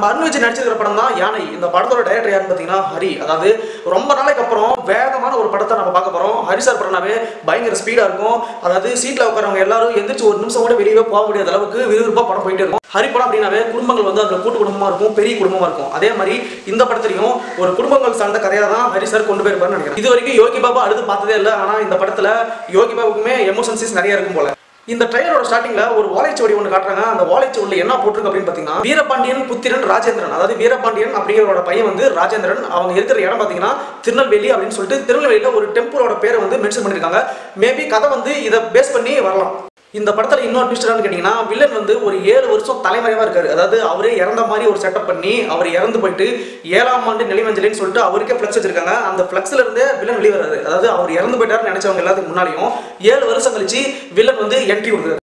நம்ம அருண் விஜய் நடிச்சிருக்கிற படம் தான் யானை இந்த படத்தோட டைரக்டர் யாருன்னு பார்த்தீங்கன்னா ஹரி அதாவது ரொம்ப நாளைக்கு அப்புறம் வேகமான ஒரு படத்தை நம்ம பார்க்க போறோம் ஹரி சார் படம்னாவே பயங்கர ஸ்பீடா இருக்கும் அதாவது சீட்ல உட்காரவங்க எல்லாரும் எந்திரிச்சு ஒரு நிமிஷம் கூட வெளியவே போக முடியாத அளவுக்கு விறுவிறுப்பா படம் போயிட்டே இருக்கும் ஹரி படம் அப்படின்னாவே குடும்பங்கள் வந்து அதுல கூட்டு குடும்பமா இருக்கும் பெரிய குடும்பமா இருக்கும் அதே மாதிரி இந்த படத்துலையும் ஒரு குடும்பங்கள் சார்ந்த கதையா தான் ஹரி சார் கொண்டு போயிருப்பாருன்னு நினைக்கிறேன் இது வரைக்கும் யோகி பாபா அடுத்து பார்த்ததே இல்லை ஆனா இந்த படத்துல யோகி பாபுக்குமே எமோஷன் சீன்ஸ் நிறைய இருக்கும் போல இந்த ட்ரெயிலரோட ஸ்டார்டிங்ல ஒரு ஓலைச்சுவடி ஒன்று காட்டுறாங்க அந்த ஓலைச்சுவடியில் என்ன போட்டிருக்கு அப்படின்னு பார்த்தீங்கன்னா வீரபாண்டியன் புத்திரன் ராஜேந்திரன் அதாவது வீரபாண்டியன் அப்படிங்கிறவரோட பையன் வந்து ராஜேந்திரன் அவங்க இருக்கிற இடம் பார்த்தீங்கன்னா திருநெல்வேலி அப்படின்னு சொல்லிட்டு திருநெல்வேலியில் ஒரு டெம்பிளோட பேரை வந்து மென்ஷன் பண்ணியிருக்காங்க மேபி கதை வந்து இதை பேஸ் பண்ணி வரலாம் இந்த படத்துல இன்னொரு ட்விஸ்ட் என்னன்னு கேட்டீங்கன்னா வில்லன் வந்து ஒரு ஏழு வருஷம் தலைமறைவா இருக்காரு அதாவது அவரே இறந்த மாதிரி ஒரு செட்டப் பண்ணி அவர் இறந்து போயிட்டு ஏழாம் ஆண்டு நிலைவஞ்சலின்னு சொல்லிட்டு அவருக்கே ஃபிளக்ஸ் வச்சிருக்காங்க அந்த ஃபிளக்ஸ்ல இருந்தே வில்லன் வெளியே வராது அதாவது அவர் இறந்து போயிட்டாருன்னு நினைச்சவங்க எல்லாத்துக்கு முன்னாடியும் ஏழு வருஷம் கழிச்சு வில்லன் வந்து என்ட்ரி கொடுக்குறாரு